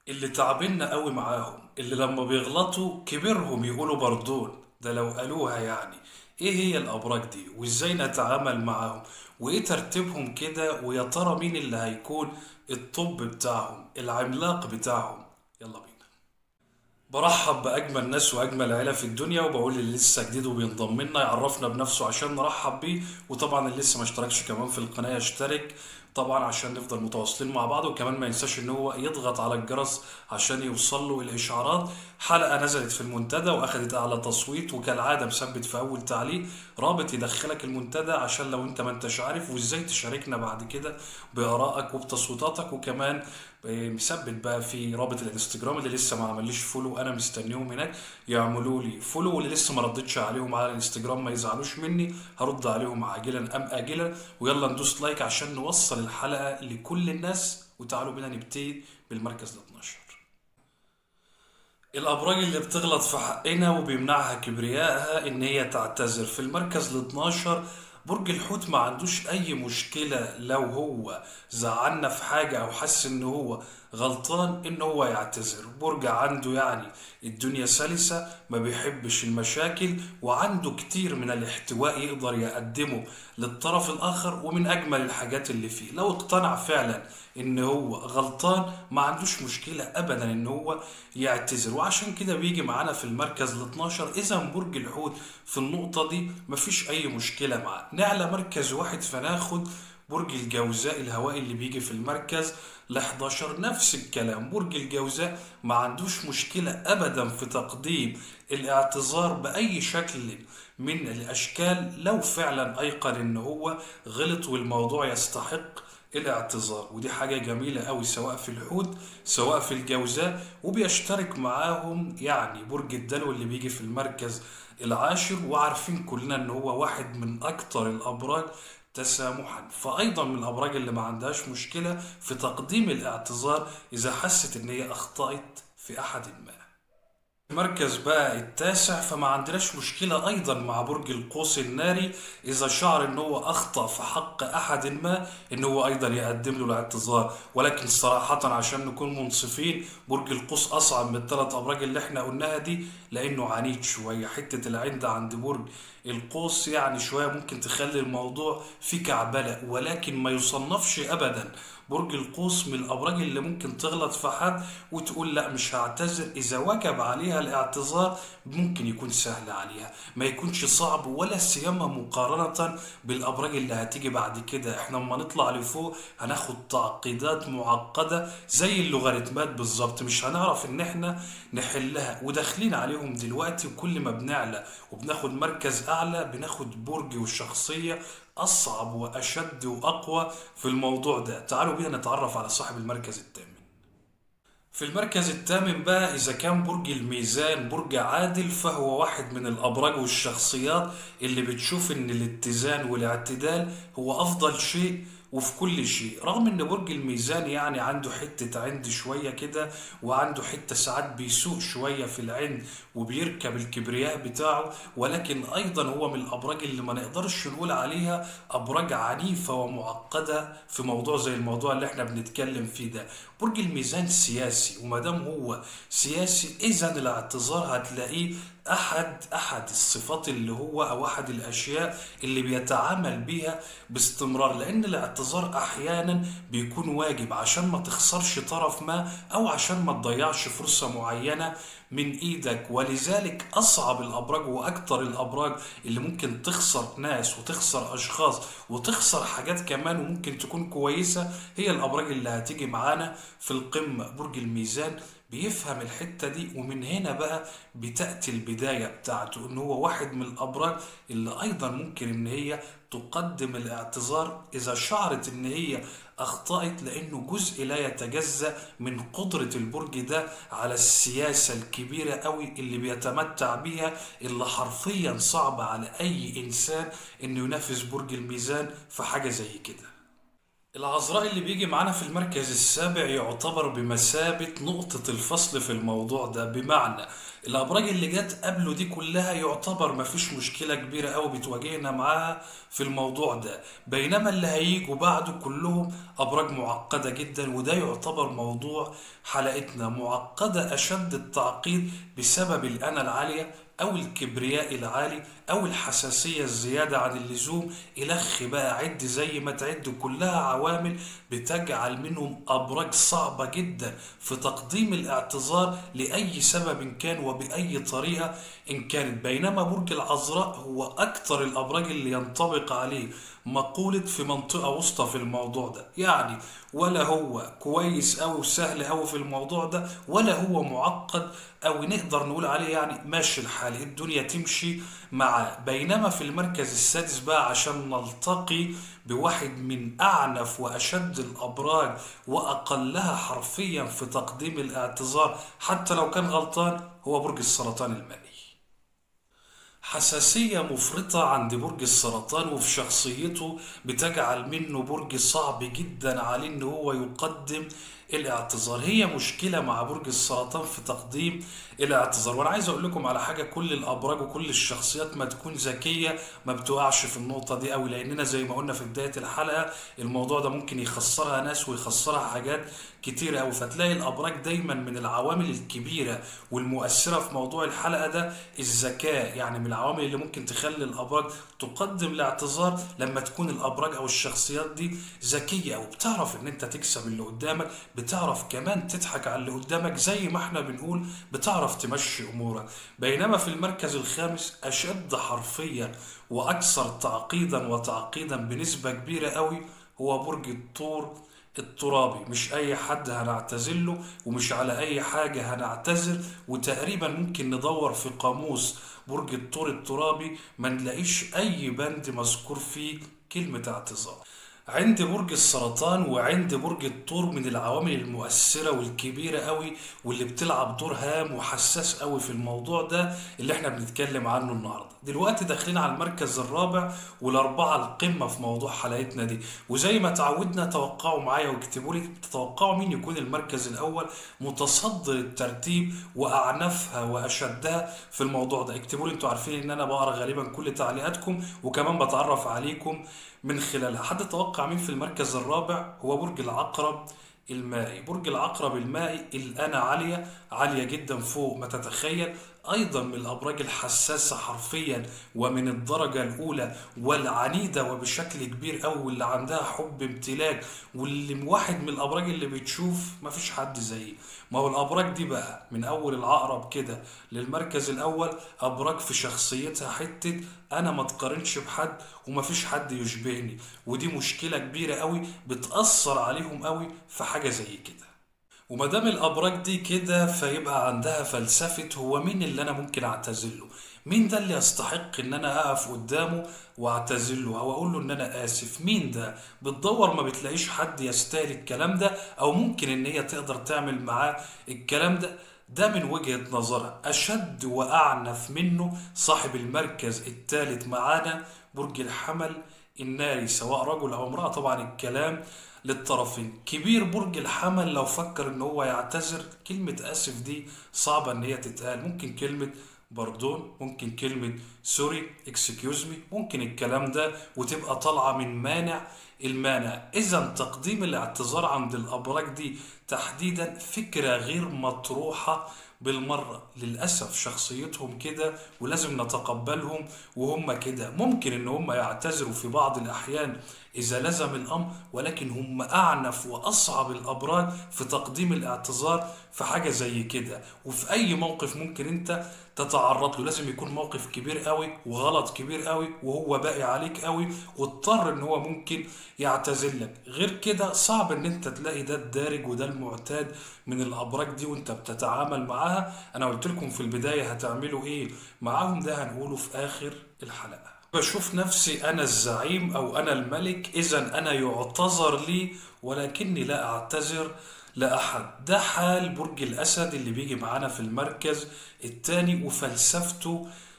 اللي تعبنا قوي معاهم اللي لما بيغلطوا كبرهم يقولوا بردون ده لو قالوها يعني ايه هي الابراج دي وازاي نتعامل معاهم وايه ترتيبهم كده ويا ترى مين اللي هيكون الطب بتاعهم العملاق بتاعهم يلا بينا برحب بأجمل ناس وأجمل عيلة في الدنيا وبقول اللي لسه جديد وبينضم لنا يعرفنا بنفسه عشان نرحب بيه وطبعا اللي لسه ما اشتركش كمان في القناة يشترك طبعا عشان نفضل متواصلين مع بعض وكمان ما ينساش ان هو يضغط على الجرس عشان يوصل له الاشعارات حلقة نزلت في المنتدى واخدت اعلى تصويت وكالعادة مثبت في اول تعليق رابط يدخلك المنتدى عشان لو انت ما انتش عارف وازاي تشاركنا بعد كده بارائك وبتصويتاتك وكمان مثبت بقى في رابط الانستجرام اللي لسه ما عمليش فولو انا مستنيهم هناك يعملوا لي فولو واللي لسه ما ردتش عليهم على الانستجرام ما يزعلوش مني هرد عليهم عاجلا ام اجلا ويلا ندوس لايك عشان نوصل الحلقه لكل الناس وتعالوا بينا نبتدي بالمركز ال 12 الابراج اللي بتغلط في حقنا وبيمنعها كبريائها ان هي تعتذر في المركز ال 12 برج الحوت ما عندوش اي مشكلة لو هو زعلنا في حاجة او حس ان هو غلطان ان هو يعتذر برج عنده يعني الدنيا سلسة ما بيحبش المشاكل وعنده كتير من الاحتواء يقدر يقدمه للطرف الاخر ومن اجمل الحاجات اللي فيه لو اقتنع فعلا ان هو غلطان ما عندوش مشكلة ابدا ان هو يعتذر وعشان كده بيجي معانا في المركز ال 12 اذا برج الحوت في النقطة دي مفيش اي مشكلة معاه نعلى مركز واحد فناخد برج الجوزاء الهوائي اللي بيجي في المركز ل 11 نفس الكلام برج الجوزاء ما عندوش مشكلة ابدا في تقديم الاعتذار باي شكل من الاشكال لو فعلا ايقن ان هو غلط والموضوع يستحق الاعتذار ودي حاجة جميلة قوي سواء في الحوت سواء في الجوزاء وبيشترك معاهم يعني برج الدلو اللي بيجي في المركز العاشر وعارفين كلنا ان هو واحد من اكتر الابراج تسامحا فايضا من الابراج اللي ما عندهاش مشكلة في تقديم الاعتذار اذا حست ان هي اخطأت في احد ما المركز بقى التاسع فما عندناش مشكلة أيضا مع برج القوس الناري إذا شعر إن هو أخطأ في حق أحد ما إن هو أيضا يقدم له الاعتذار ولكن صراحة عشان نكون منصفين برج القوس أصعب من الثلاث أبراج اللي إحنا قلناها دي لأنه عنيد شوية حتة العند عند برج القوس يعني شوية ممكن تخلي الموضوع فيه كعبلة ولكن ما يصنفش أبدا برج القوس من الابراج اللي ممكن تغلط في حد وتقول لا مش هعتذر اذا وجب عليها الاعتذار ممكن يكون سهل عليها ما يكونش صعب ولا سيما مقارنة بالابراج اللي هتيجي بعد كده احنا لما نطلع لفوق هناخد تعقيدات معقدة زي اللوغاريتمات بالظبط مش هنعرف ان احنا نحلها وداخلين عليهم دلوقتي وكل ما بنعلى وبناخد مركز اعلى بناخد برج والشخصية أصعب وأشد وأقوى في الموضوع ده تعالوا بينا نتعرف على صاحب المركز الثامن في المركز الثامن بقى إذا كان برج الميزان برج عادل فهو واحد من الأبراج والشخصيات اللي بتشوف إن الاتزان والاعتدال هو أفضل شيء وفي كل شيء رغم ان برج الميزان يعني عنده حتة عند شوية كده وعنده حتة ساعات بيسوق شوية في العند وبيركب الكبرياء بتاعه ولكن ايضا هو من الابراج اللي ما نقدرش نقول عليها ابراج عنيفة ومعقدة في موضوع زي الموضوع اللي احنا بنتكلم فيه ده برج الميزان سياسي وما دام هو سياسي اذا الاعتذار هتلاقيه احد احد الصفات اللي هو او احد الاشياء اللي بيتعامل بيها باستمرار لان الاعتذار احيانا بيكون واجب عشان ما تخسرش طرف ما او عشان ما تضيعش فرصة معينة من ايدك ولذلك اصعب الابراج واكتر الابراج اللي ممكن تخسر ناس وتخسر اشخاص وتخسر حاجات كمان وممكن تكون كويسة هي الابراج اللي هتيجي معانا في القمة برج الميزان بيفهم الحتة دي ومن هنا بقى بتأتي البداية بتاعته ان هو واحد من الابراج اللي ايضا ممكن ان هي تقدم الاعتذار اذا شعرت ان هي اخطأت لانه جزء لا يتجزأ من قدرة البرج ده على السياسة الكبيرة قوي اللي بيتمتع بيها اللي حرفيا صعب على اي انسان انه ينافس برج الميزان في حاجة زي كده العذراء اللي بيجي معانا في المركز السابع يعتبر بمثابة نقطة الفصل في الموضوع ده بمعنى الأبراج اللي جت قبله دي كلها يعتبر مفيش مشكلة كبيرة أوي بتواجهنا معاها في الموضوع ده بينما اللي هيجوا بعده كلهم أبراج معقدة جدا وده يعتبر موضوع حلقتنا معقدة أشد التعقيد بسبب الأنا العالية أو الكبرياء العالي أو الحساسية الزيادة عن اللزوم إلخ بقى عد زي ما تعد كلها عوامل بتجعل منهم أبراج صعبة جدا في تقديم الاعتذار لأي سبب كان وبأي طريقة إن كانت بينما برج العذراء هو أكثر الأبراج اللي ينطبق عليه مقولة في منطقة وسطى في الموضوع ده يعني ولا هو كويس أو وسهل أو في الموضوع ده ولا هو معقد أو نقدر نقول عليه يعني ماشي الحال الدنيا تمشي معاه بينما في المركز السادس بقى عشان نلتقي بواحد من أعنف وأشد الأبراج وأقلها حرفيا في تقديم الاعتذار حتى لو كان غلطان هو برج السرطان المائي حساسية مفرطة عند برج السرطان وفي شخصيته بتجعل منه برج صعب جدا عليه ان هو يقدم الاعتذار هي مشكلة مع برج السرطان في تقديم الاعتذار وانا عايز اقول لكم على حاجة كل الابراج وكل الشخصيات ما تكون ذكية ما بتقعش في النقطة دي قوي لاننا زي ما قلنا في بداية الحلقة الموضوع ده ممكن يخسرها ناس ويخسرها حاجات كتير قوي فتلاقي الابراج دايما من العوامل الكبيرة والمؤثرة في موضوع الحلقة ده الذكاء يعني من العوامل اللي ممكن تخلي الابراج تقدم الاعتذار لما تكون الابراج او الشخصيات دي ذكية او بتعرف ان انت تكسب اللي قدامك بتعرف كمان تضحك على اللي قدامك زي ما احنا بنقول بتعرف تمشي امورك بينما في المركز الخامس اشد حرفيا واكثر تعقيدا وتعقيدا بنسبة كبيرة قوي هو برج الثور الترابي مش اي حد هنعتذر له ومش على اي حاجة هنعتذر وتقريبا ممكن ندور في قاموس برج الثور الترابي ما نلاقيش اي بند مذكور فيه كلمة اعتذار عند برج السرطان وعند برج الثور من العوامل المؤثرة والكبيرة قوي واللي بتلعب دور هام وحساس قوي في الموضوع ده اللي احنا بنتكلم عنه النهاردة دلوقتي داخلين على المركز الرابع والأربعة القمة في موضوع حلقتنا دي وزي ما تعودنا توقعوا معايا واكتبوا لي تتوقعوا مين يكون المركز الأول متصدر الترتيب وأعنفها وأشدها في الموضوع ده اكتبوا لي انتوا عارفين ان انا بقرا غالبا كل تعليقاتكم وكمان بتعرف عليكم من خلالها حد توقع مين في المركز الرابع هو برج العقرب المائي برج العقرب المائي الأنا عالية عالية جدا فوق ما تتخيل أيضا من الأبراج الحساسة حرفيا ومن الدرجة الأولى والعنيدة وبشكل كبير أوي واللي عندها حب امتلاك واللي واحد من الأبراج اللي بتشوف مفيش حد زيه ما هو الأبراج دي بقى من أول العقرب كده للمركز الأول أبراج في شخصيتها حتة أنا ما تقارنش بحد ومفيش حد يشبهني ودي مشكلة كبيرة قوي بتأثر عليهم قوي في حاجة زي كده وما دام الابراج دي كده فيبقى عندها فلسفه هو مين اللي انا ممكن اعتذر له مين ده اللي يستحق ان انا اقف قدامه واعتذر له او اقول له ان انا اسف مين ده بتدور ما بتلاقيش حد يستاهل الكلام ده او ممكن ان هي تقدر تعمل معاه الكلام ده ده من وجهة نظرها أشد وأعنف منه صاحب المركز الثالث معانا برج الحمل الناري سواء رجل أو امرأة طبعا الكلام للطرفين كبير برج الحمل لو فكر ان هو يعتذر كلمة اسف دي صعبة ان هي تتقال ممكن كلمة باردون ممكن كلمة سوري اكسكيوز مي ممكن الكلام ده وتبقى طالعة من مانع المانع اذا تقديم الاعتذار عند الابراج دي تحديدا فكرة غير مطروحة بالمرة للأسف شخصيتهم كده ولازم نتقبلهم وهم كده ممكن ان هم يعتذروا في بعض الأحيان إذا لزم الأمر ولكن هم أعنف وأصعب الأبراج في تقديم الاعتذار في حاجة زي كده وفي أي موقف ممكن أنت تتعرض له لازم يكون موقف كبير قوي وغلط كبير قوي وهو باقي عليك قوي واضطر ان هو ممكن يعتذر لك غير كده صعب ان انت تلاقي ده الدارج وده المعتاد من الابراج دي وانت بتتعامل معاها انا قلت لكم في البداية هتعملوا ايه معاهم ده هنقوله في اخر الحلقة بشوف نفسي أنا الزعيم أو أنا الملك إذا أنا يعتذر لي ولكني لا أعتذر لأحد ده حال برج الأسد اللي بيجي معانا في المركز الثاني وفلسفته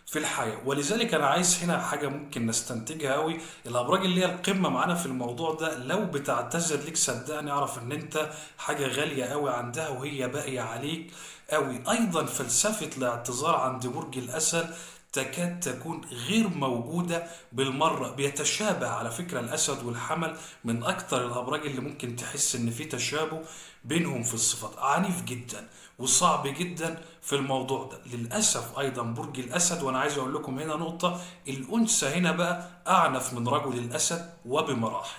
في الحياة ولذلك أنا عايز هنا حاجة ممكن نستنتجها أوي الأبراج اللي هي القمة معانا في الموضوع ده لو بتعتذر ليك صدقني اعرف إن أنت حاجة غالية أوي عندها وهي باقية عليك أوي أيضا فلسفة الاعتذار عند برج الأسد تكاد تكون غير موجودة بالمرة بيتشابه على فكرة الأسد والحمل من أكتر الأبراج اللي ممكن تحس إن في تشابه بينهم في الصفات عنيف جدا وصعب جدا في الموضوع ده للأسف أيضا برج الأسد وأنا عايز أقول لكم هنا نقطة الأنثى هنا بقى أعنف من رجل الأسد وبمراحل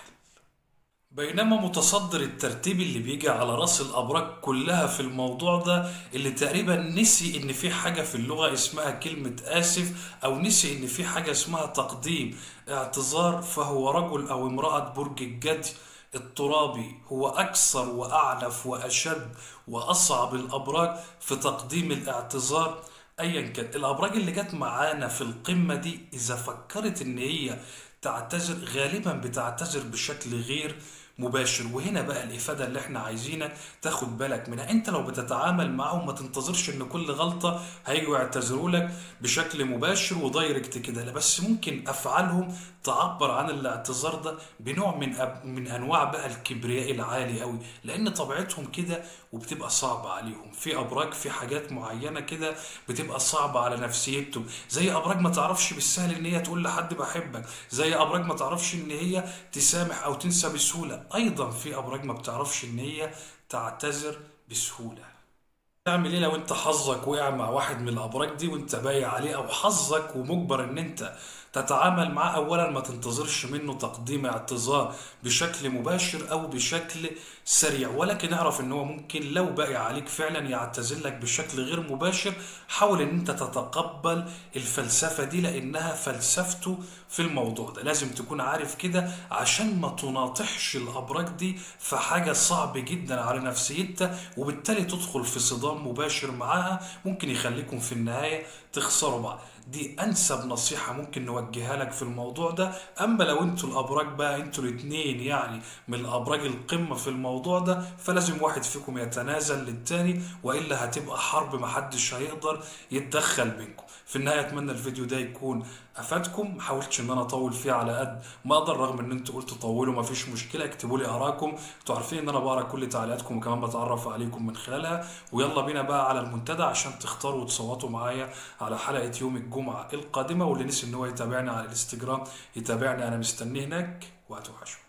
بينما متصدر الترتيب اللي بيجي على راس الابراج كلها في الموضوع ده اللي تقريبا نسي ان في حاجه في اللغه اسمها كلمه اسف او نسي ان في حاجه اسمها تقديم اعتذار فهو رجل او امراه برج الجدي الترابي هو اكثر واعنف واشد واصعب الابراج في تقديم الاعتذار ايا كان الابراج اللي جت معانا في القمه دي اذا فكرت ان هي تعتذر غالبا بتعتذر بشكل غير مباشر وهنا بقى الافاده اللي احنا عايزينك تاخد بالك منها انت لو بتتعامل معاهم ما تنتظرش ان كل غلطه هيجوا يعتذروا لك بشكل مباشر ودايركت كده لا بس ممكن افعالهم تعبر عن الاعتذار ده بنوع من أب من انواع بقى الكبرياء العالي قوي لان طبيعتهم كده وبتبقى صعبه عليهم في ابراج في حاجات معينه كده بتبقى صعبه على نفسيتهم زي ابراج ما تعرفش بالسهل ان هي تقول لحد بحبك زي ابراج ما تعرفش ان هي تسامح او تنسى بسهوله ايضا في ابراج ما بتعرفش ان هي تعتذر بسهوله تعمل ايه لو انت حظك وقع مع واحد من الابراج دي وانت بايع عليه او حظك ومجبر ان انت تتعامل معاه اولا ما تنتظرش منه تقديم اعتذار بشكل مباشر او بشكل سريع ولكن اعرف ان هو ممكن لو باقي عليك فعلا يعتذر لك بشكل غير مباشر حاول ان انت تتقبل الفلسفه دي لانها فلسفته في الموضوع ده لازم تكون عارف كده عشان ما تناطحش الابراج دي في حاجه صعب جدا على نفسيتها وبالتالي تدخل في صدام مباشر معاها ممكن يخليكم في النهايه تخسروا بعض دي انسب نصيحه ممكن نوجهها لك في الموضوع ده اما لو انتوا الابراج بقى انتوا الاثنين يعني من الابراج القمه في الموضوع ده فلازم واحد فيكم يتنازل للتاني والا هتبقى حرب محدش هيقدر يتدخل بينكم في النهايه اتمنى الفيديو ده يكون افادكم محاولتش ان انا اطول فيه على قد ما اقدر رغم ان انتوا قلتوا طولوا مفيش مشكله اكتبوا لي ارائكم انتوا عارفين ان انا بقرا كل تعليقاتكم وكمان بتعرف عليكم من خلالها ويلا بينا بقى على المنتدى عشان تختاروا وتصوتوا معايا على حلقه يوم الجمعه القادمه واللي نسي ان هو يتابعني على الانستجرام يتابعني انا مستنيه هناك وهتوحشوا